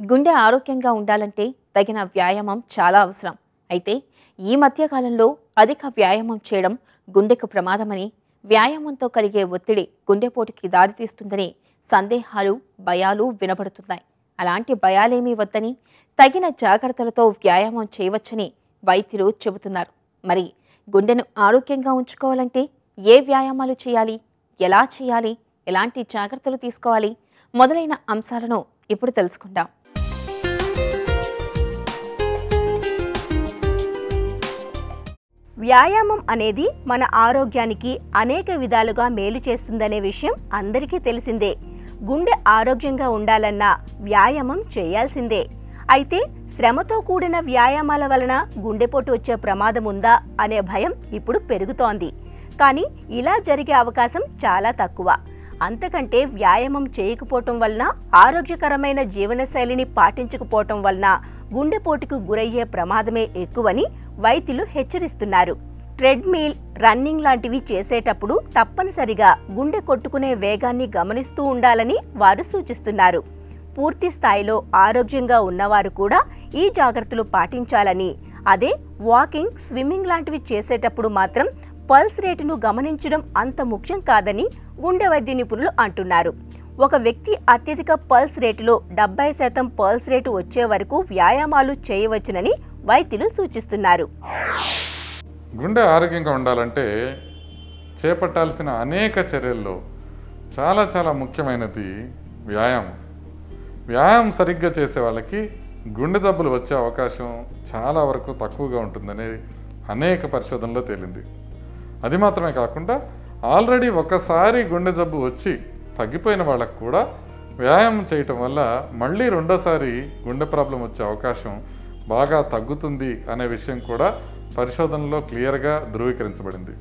గుండె ఆరోగ్యంగా ఉండాలంటే తగిన వ్యాయామం చాలా అవసరం అయితే ఈ మధ్యకాలంలో అధిక వ్యాయామం చేయడం గుండెకు ప్రమాదమని వ్యాయామంతో కలిగే ఒత్తిడి గుండెపోటుకి దారితీస్తుందని సందేహాలు భయాలు వినబడుతున్నాయి అలాంటి భయాలేమీ వద్దని తగిన జాగ్రత్తలతో వ్యాయామం చేయవచ్చని వైద్యులు చెబుతున్నారు మరి గుండెను ఆరోగ్యంగా ఉంచుకోవాలంటే ఏ వ్యాయామాలు చేయాలి ఎలా చేయాలి ఎలాంటి జాగ్రత్తలు తీసుకోవాలి మొదలైన అంశాలను ఇప్పుడు తెలుసుకుందాం వ్యాయామం అనేది మన ఆరోగ్యానికి అనేక విధాలుగా మేలు చేస్తుందనే విషయం అందరికీ తెలిసిందే గుండె ఆరోగ్యంగా ఉండాలన్నా వ్యాయామం చేయాల్సిందే అయితే శ్రమతో కూడిన వ్యాయామాల వలన గుండెపోటు వచ్చే ప్రమాదం ఉందా అనే భయం ఇప్పుడు పెరుగుతోంది కానీ ఇలా జరిగే అవకాశం చాలా తక్కువ అంతకంటే వ్యాయామం చేయకపోవటం వలన ఆరోగ్యకరమైన జీవనశైలిని పాటించకపోవటం వలన గుండెపోటుకు గురయ్యే ప్రమాదమే ఎక్కువని వైద్యులు హెచ్చరిస్తున్నారు ట్రెడ్మిల్ రన్నింగ్ లాంటివి చేసేటప్పుడు తప్పనిసరిగా గుండె కొట్టుకునే వేగాన్ని గమనిస్తూ ఉండాలని వారు సూచిస్తున్నారు పూర్తి స్థాయిలో ఆరోగ్యంగా ఉన్నవారు కూడా ఈ జాగ్రత్తలు పాటించాలని అదే వాకింగ్ స్విమ్మింగ్ లాంటివి చేసేటప్పుడు మాత్రం పల్స్ రేటును గమనించడం అంత ముఖ్యం కాదని గుండె వైద్య నిపుణులు అంటున్నారు ఒక వ్యక్తి అత్యధిక పల్స్ రేటులో డెబ్బై శాతం పల్స్ రేటు వచ్చే వరకు వ్యాయామాలు చేయవచ్చునని వైద్యులు సూచిస్తున్నారు గుండె ఆరోగ్యంగా ఉండాలంటే చేపట్టాల్సిన అనేక చర్యల్లో చాలా చాలా ముఖ్యమైనది వ్యాయామం వ్యాయామం సరిగ్గా చేసే వాళ్ళకి గుండె జబ్బులు వచ్చే అవకాశం చాలా వరకు తక్కువగా ఉంటుందని అనేక పరిశోధనలో తేలింది అది మాత్రమే కాకుండా ఆల్రెడీ ఒకసారి గుండె జబ్బు వచ్చి తగ్గిపోయిన వాళ్ళకు కూడా వ్యాయామం చేయటం వల్ల మళ్ళీ రెండోసారి గుండె ప్రాబ్లం వచ్చే అవకాశం బాగా తగ్గుతుంది అనే విషయం కూడా పరిశోధనలో క్లియర్గా ధృవీకరించబడింది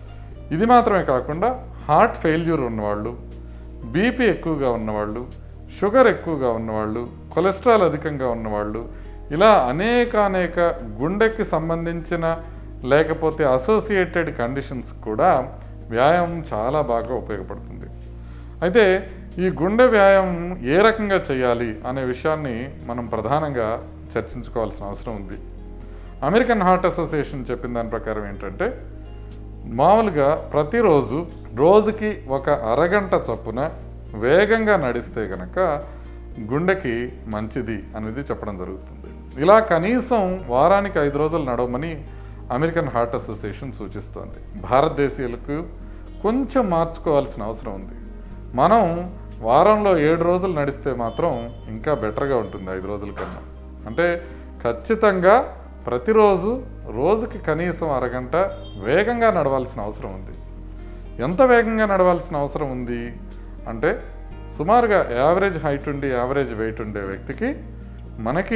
ఇది మాత్రమే కాకుండా హార్ట్ ఫెయిల్యూర్ ఉన్నవాళ్ళు బీపీ ఎక్కువగా ఉన్నవాళ్ళు షుగర్ ఎక్కువగా ఉన్నవాళ్ళు కొలెస్ట్రాల్ అధికంగా ఉన్నవాళ్ళు ఇలా అనేక అనేక గుండెకి సంబంధించిన లేకపోతే అసోసియేటెడ్ కండిషన్స్ కూడా వ్యాయామం చాలా బాగా ఉపయోగపడుతుంది అయితే ఈ గుండె వ్యాయామం ఏ రకంగా చేయాలి అనే విషయాన్ని మనం ప్రధానంగా చర్చించుకోవాల్సిన అవసరం ఉంది అమెరికన్ హార్ట్ అసోసియేషన్ చెప్పిన దాని ప్రకారం ఏంటంటే మామూలుగా ప్రతిరోజు రోజుకి ఒక అరగంట చొప్పున వేగంగా నడిస్తే గనక గుండెకి మంచిది అనేది చెప్పడం జరుగుతుంది ఇలా కనీసం వారానికి ఐదు రోజులు నడవమని అమెరికన్ హార్ట్ అసోసియేషన్ సూచిస్తోంది భారతదేశీయులకు కొంచెం మార్చుకోవాల్సిన అవసరం ఉంది మనం వారంలో ఏడు రోజులు నడిస్తే మాత్రం ఇంకా బెటర్గా ఉంటుంది ఐదు రోజుల కన్నా అంటే ఖచ్చితంగా ప్రతిరోజు రోజుకి కనీసం అరగంట వేగంగా నడవాల్సిన అవసరం ఉంది ఎంత వేగంగా నడవాల్సిన అవసరం ఉంది అంటే సుమారుగా యావరేజ్ హైట్ ఉండి యావరేజ్ వెయిట్ ఉండే వ్యక్తికి మనకి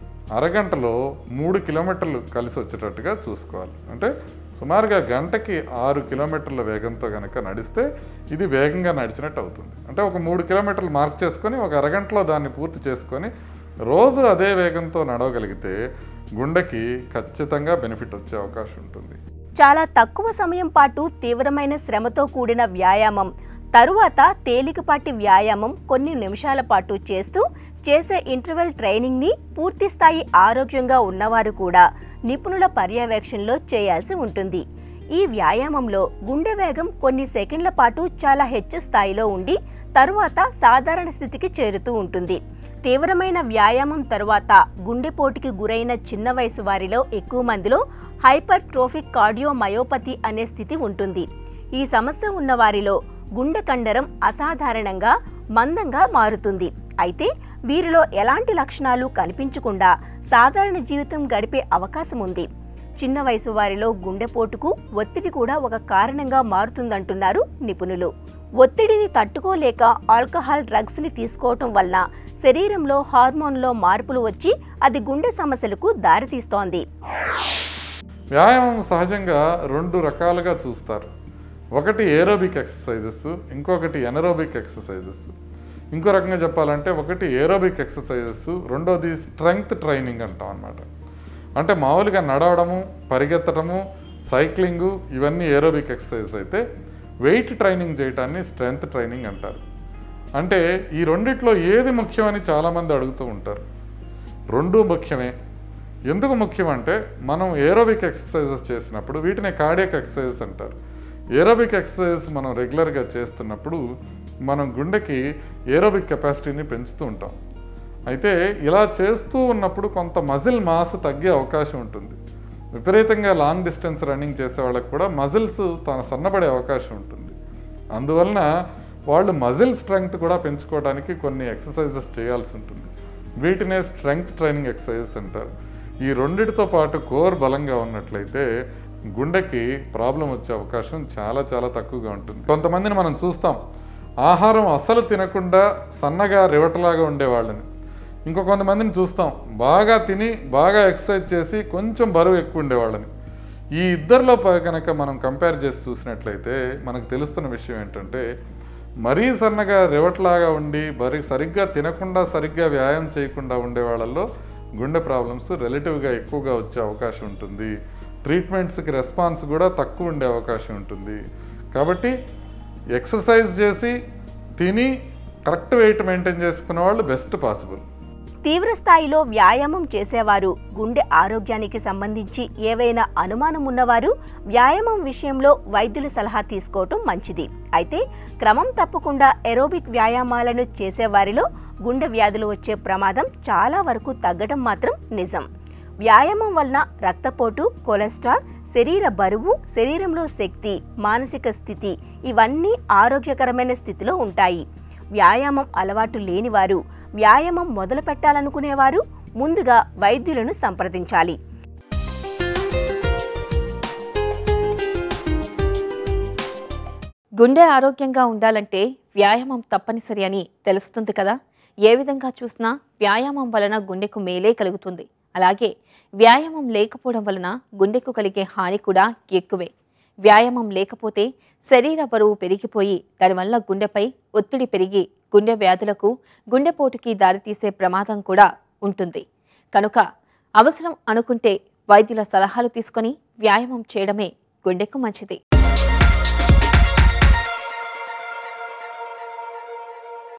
అరగంటలో మూడు కిలోమీటర్లు కలిసి వచ్చేటట్టుగా చూసుకోవాలి అంటే సుమారుగా గంటకి ఆరు కిలోమీటర్ల వేగంతో కనుక నడిస్తే ఇది వేగంగా నడిచినట్టు అవుతుంది అంటే ఒక మూడు కిలోమీటర్లు మార్క్ చేసుకొని ఒక అరగంటలో దాన్ని పూర్తి చేసుకొని రోజు అదే వేగంతో నడవగలిగితే గుండెకి ఖచ్చితంగా బెనిఫిట్ వచ్చే అవకాశం ఉంటుంది చాలా తక్కువ సమయం పాటు తీవ్రమైన శ్రమతో కూడిన వ్యాయామం తరువాత తేలికపాటి వ్యాయామం కొన్ని నిమిషాల పాటు చేస్తూ చేసే ఇంటర్వెల్ ట్రైనింగ్ని పూర్తి స్థాయి ఆరోగ్యంగా ఉన్నవారు కూడా నిపుణుల పర్యవేక్షణలో చేయాల్సి ఉంటుంది ఈ వ్యాయామంలో గుండె వేగం కొన్ని సెకండ్ల పాటు చాలా హెచ్చు స్థాయిలో ఉండి తరువాత సాధారణ స్థితికి చేరుతూ ఉంటుంది తీవ్రమైన వ్యాయామం తరువాత గుండెపోటుకి గురైన చిన్న వయసు వారిలో ఎక్కువ మందిలో హైపర్ ట్రోఫిక్ కార్డియోమయోపతి అనే స్థితి ఉంటుంది ఈ సమస్య ఉన్న వారిలో గుండె కండరం అసాధారణంగా మందంగా మారుతుంది అయితే వీరిలో ఎలాంటి లక్షణాలు కనిపించకుండా సాధారణ జీవితం గడిపే అవకాశం ఉంది చిన్న వయసు వారిలో గుండెపోటుకు ఒత్తిడి కూడా ఒక కారణంగా మారుతుందంటున్నారు నిపుణులు ఒత్తిడిని తట్టుకోలేక ఆల్కహాల్ డ్రగ్స్ ని తీసుకోవటం వలన శరీరంలో హార్మోన్లో మార్పులు వచ్చి అది గుండె సమస్యలకు దారితీస్తోంది వ్యాయామం సహజంగా రెండు రకాలుగా చూస్తారు ఒకటి ఏరోబిక్ ఎక్సర్సైజెస్ ఇంకొకటి ఎనరోబిక్ ఎక్సర్సైజెస్ ఇంకో రకంగా చెప్పాలంటే ఒకటి ఏరోబిక్ ఎక్సర్సైజెస్ రెండోది స్ట్రెంగ్త్ ట్రైనింగ్ అంటాం అనమాట అంటే మామూలుగా నడవడము పరిగెత్తడము సైక్లింగు ఇవన్నీ ఏరోబిక్ ఎక్సర్సైజెస్ అయితే వెయిట్ ట్రైనింగ్ చేయటాన్ని స్ట్రెంగ్త్ ట్రైనింగ్ అంటారు అంటే ఈ రెండిట్లో ఏది ముఖ్యమని చాలామంది అడుగుతూ ఉంటారు రెండు ముఖ్యమే ఎందుకు ముఖ్యం అంటే మనం ఏరోబిక్ ఎక్సర్సైజెస్ చేసినప్పుడు వీటిని కార్డియక్ ఎక్సర్సైజెస్ అంటారు ఏరోబిక్ ఎక్సర్సైజెస్ మనం రెగ్యులర్గా చేస్తున్నప్పుడు మనం గుండెకి ఏరోబిక్ కెపాసిటీని పెంచుతూ ఉంటాం అయితే ఇలా చేస్తూ ఉన్నప్పుడు కొంత మజిల్ మాస్ తగ్గే అవకాశం ఉంటుంది విపరీతంగా లాంగ్ డిస్టెన్స్ రన్నింగ్ చేసే వాళ్ళకి కూడా మజిల్స్ తన సన్నబడే అవకాశం ఉంటుంది అందువలన వాళ్ళు మజిల్ స్ట్రెంగ్త్ కూడా పెంచుకోవడానికి కొన్ని ఎక్సర్సైజెస్ చేయాల్సి ఉంటుంది వీటినే స్ట్రెంగ్త్ ట్రైనింగ్ ఎక్సర్సైజెస్ అంటారు ఈ రెండిటితో పాటు కోర్ బలంగా ఉన్నట్లయితే గుండెకి ప్రాబ్లం వచ్చే అవకాశం చాలా చాలా తక్కువగా ఉంటుంది కొంతమందిని మనం చూస్తాం ఆహారం అస్సలు తినకుండా సన్నగా రివటలాగా ఉండేవాళ్ళని ఇంకో కొంతమందిని చూస్తాం బాగా తిని బాగా ఎక్సర్సైజ్ చేసి కొంచెం బరువు ఎక్కువ ఉండేవాళ్ళని ఈ ఇద్దరిలో ప- కనుక మనం కంపేర్ చేసి చూసినట్లయితే మనకు తెలుస్తున్న విషయం ఏంటంటే మరీ సన్నగా రివట్లాగా ఉండి బరి సరిగ్గా తినకుండా సరిగ్గా వ్యాయామం చేయకుండా ఉండే వాళ్ళల్లో గుండె ప్రాబ్లమ్స్ రిలేటివ్గా ఎక్కువగా వచ్చే అవకాశం ఉంటుంది ట్రీట్మెంట్స్కి రెస్పాన్స్ కూడా తక్కువ ఉండే అవకాశం ఉంటుంది కాబట్టి ఎక్సర్సైజ్ చేసి తిని కరెక్ట్ వెయిట్ మెయింటైన్ చేసుకునే వాళ్ళు బెస్ట్ పాసిబుల్ తీవ్ర స్థాయిలో వ్యాయామం చేసేవారు గుండె ఆరోగ్యానికి సంబంధించి ఏవైనా అనుమానం ఉన్నవారు వ్యాయామం విషయంలో వైద్యుల సలహా తీసుకోవటం మంచిది అయితే క్రమం తప్పకుండా ఎరోబిక్ వ్యాయామాలను చేసేవారిలో గుండె వ్యాధులు వచ్చే ప్రమాదం చాలా వరకు తగ్గడం మాత్రం నిజం వ్యాయామం వలన రక్తపోటు కొలెస్ట్రాల్ శరీర బరువు శరీరంలో శక్తి మానసిక స్థితి ఇవన్నీ ఆరోగ్యకరమైన స్థితిలో ఉంటాయి వ్యాయామం అలవాటు లేనివారు వ్యాయామం మొదలు పెట్టాలనుకునేవారు ముందుగా వైద్యులను సంప్రదించాలి గుండె ఆరోగ్యంగా ఉండాలంటే వ్యాయామం తప్పనిసరి అని తెలుస్తుంది కదా ఏ విధంగా చూసినా వ్యాయామం వలన గుండెకు మేలే కలుగుతుంది అలాగే వ్యాయామం లేకపోవడం వలన గుండెకు కలిగే హాని కూడా ఎక్కువే వ్యాయామం లేకపోతే శరీర బరువు పెరిగిపోయి దానివల్ల గుండెపై ఒత్తిడి పెరిగి గుండె వ్యాధులకు గుండెపోటుకి దారితీసే ప్రమాదం కూడా ఉంటుంది కనుక అవసరం అనుకుంటే వైద్యుల సలహాలు తీసుకొని వ్యాయామం చేయడమే గుండెకు మంచిది